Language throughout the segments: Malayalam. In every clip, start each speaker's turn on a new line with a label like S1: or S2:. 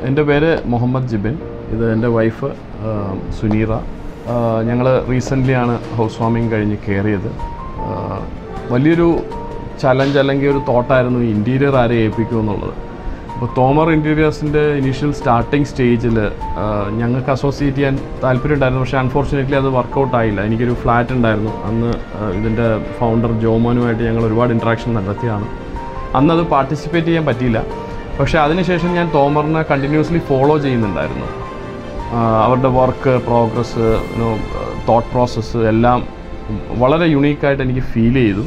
S1: എൻ്റെ പേര് മുഹമ്മദ് ജിബിൻ ഇത് എൻ്റെ വൈഫ് സുനീറ ഞങ്ങൾ റീസെൻ്റ്ലി ആണ് ഹൗസ് വാമിങ് കഴിഞ്ഞ് കയറിയത് ആഹ് വലിയൊരു ചലഞ്ച് അല്ലെങ്കിൽ ഒരു തോട്ടായിരുന്നു ഇൻറ്റീരിയർ ആരെ ഏൽപ്പിക്കും എന്നുള്ളത് അപ്പോൾ തോമർ ഇൻറ്റീരിയേഴ്സിൻ്റെ ഇനീഷ്യൽ സ്റ്റാർട്ടിങ് സ്റ്റേജിൽ ഞങ്ങൾക്ക് അസോസിയേറ്റ് ചെയ്യാൻ താല്പര്യം ഉണ്ടായിരുന്നു പക്ഷേ അൺഫോർച്ചുനേറ്റ്ലി അത് വർക്കൗട്ട് ആയില്ല എനിക്കൊരു ഫ്ലാറ്റ് ഉണ്ടായിരുന്നു അന്ന് ആഹ് ഇതിൻ്റെ ഫൗണ്ടർ ജോമോനുമായിട്ട് ഞങ്ങൾ ഒരുപാട് ഇൻട്രാക്ഷൻ നടത്തിയാണ് അന്ന് അത് പാർട്ടിസിപ്പേറ്റ് ചെയ്യാൻ പറ്റിയില്ല പക്ഷേ അതിനുശേഷം ഞാൻ തോമറിനെ കണ്ടിന്യൂസ്ലി ഫോളോ ചെയ്യുന്നുണ്ടായിരുന്നു ആഹ് അവരുടെ വർക്ക് പ്രോഗ്രസ് തോട്ട് പ്രോസസ്സ് എല്ലാം വളരെ യുണീക്കായിട്ട് എനിക്ക് ഫീൽ ചെയ്തു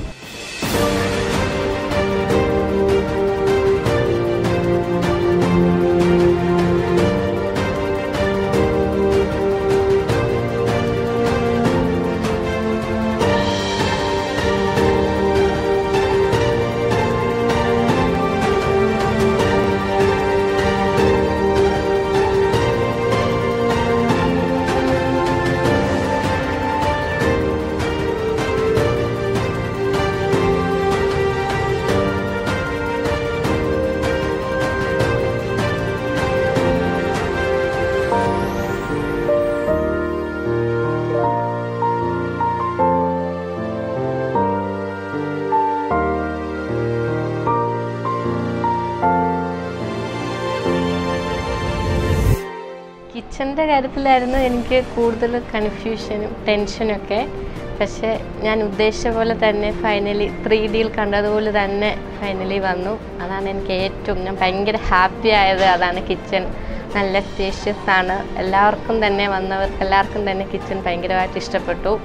S2: കിച്ചൻ്റെ കാര്യത്തിലായിരുന്നു എനിക്ക് കൂടുതൽ കൺഫ്യൂഷനും ടെൻഷനും ഒക്കെ പക്ഷേ ഞാൻ ഉദ്ദേശിച്ച പോലെ തന്നെ ഫൈനലി ത്രീ ഡിയിൽ കണ്ടതുപോലെ തന്നെ ഫൈനലി വന്നു അതാണ് എനിക്ക് ഏറ്റവും ഞാൻ ഭയങ്കര ഹാപ്പി ആയത് അതാണ് കിച്ചൺ നല്ല സ്പേഷ്യസ് ആണ് എല്ലാവർക്കും തന്നെ വന്നവർക്ക് എല്ലാവർക്കും തന്നെ കിച്ചൺ ഭയങ്കരമായിട്ട് ഇഷ്ടപ്പെട്ടു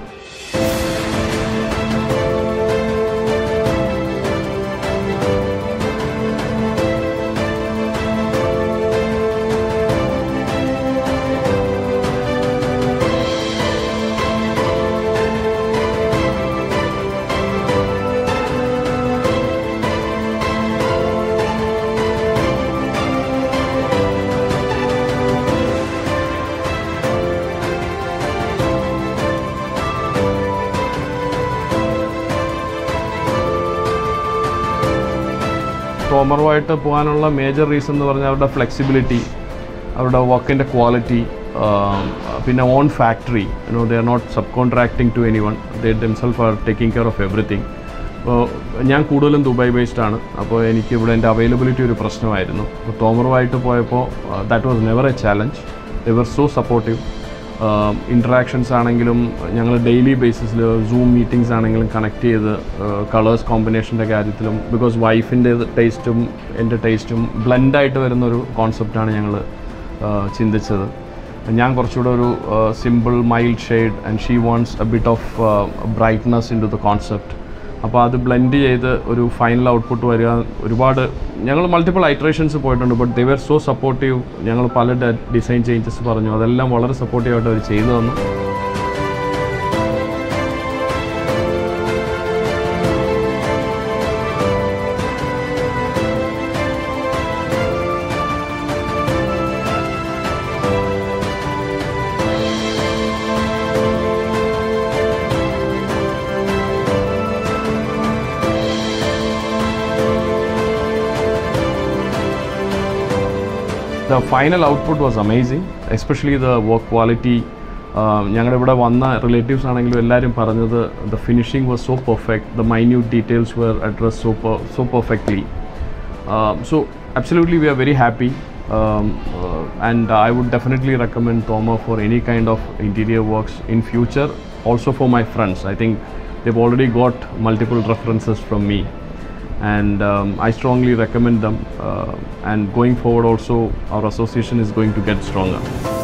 S1: തോമറുമായിട്ട് പോകാനുള്ള മേജർ റീസൺ എന്ന് പറഞ്ഞാൽ അവരുടെ ഫ്ലെക്സിബിലിറ്റി അവരുടെ വർക്കിൻ്റെ ക്വാളിറ്റി പിന്നെ own factory you know they are not subcontracting to anyone they themselves are taking care of everything അപ്പോൾ ഞാൻ കൂടുതലും ദുബായ് ബേസ്ഡ് ആണ് അപ്പോൾ എനിക്ക് ഇവിടെ എൻ്റെ അവൈലബിലിറ്റി ഒരു പ്രശ്നമായിരുന്നു അപ്പോൾ തോമറുമായിട്ട് പോയപ്പോൾ that was never a challenge they were so supportive interactions ആണെങ്കിലും ഞങ്ങൾ ഡെയിലി ബേസിസിൽ സൂം മീറ്റിംഗ്സ് ആണെങ്കിലും കണക്ട് ചെയ്ത് കളേഴ്സ് കോമ്പിനേഷൻ്റെ കാര്യത്തിലും ബിക്കോസ് വൈഫിൻ്റെ ടേസ്റ്റും എൻ്റെ ടേസ്റ്റും ബ്ലെൻഡായിട്ട് വരുന്ന ഒരു കോൺസെപ്റ്റാണ് ഞങ്ങൾ ചിന്തിച്ചത് ഞാൻ കുറച്ചുകൂടെ ഒരു simple mild shade and she wants a bit of brightness into the concept അപ്പോൾ അത് ബ്ലെൻഡ് ചെയ്ത് ഒരു ഫൈനൽ ഔട്ട്പുട്ട് വരിക ഒരുപാട് ഞങ്ങൾ മൾട്ടിപ്പിൾ ഐട്രേഷൻസ് പോയിട്ടുണ്ട് but they were so supportive ഞങ്ങൾ പല ഡിസൈൻ ചേഞ്ചസ് പറഞ്ഞു അതെല്ലാം വളരെ സപ്പോർട്ടീവായിട്ട് അവർ ചെയ്തു തന്നു the final output was amazing especially the work quality ഞങ്ങളുടെ ഇവിടെ വന്ന റിലേറ്റീവ്സ് ആണെങ്കിലും എല്ലാവരും പറഞ്ഞത് the finishing was so perfect the minute details were address so so perfectly so absolutely we are very happy and I would definitely recommend Thoma for any kind of interior works in future also for my friends I think they've already got multiple references from me and um, I strongly recommend them uh, and going forward also our association is going to get stronger.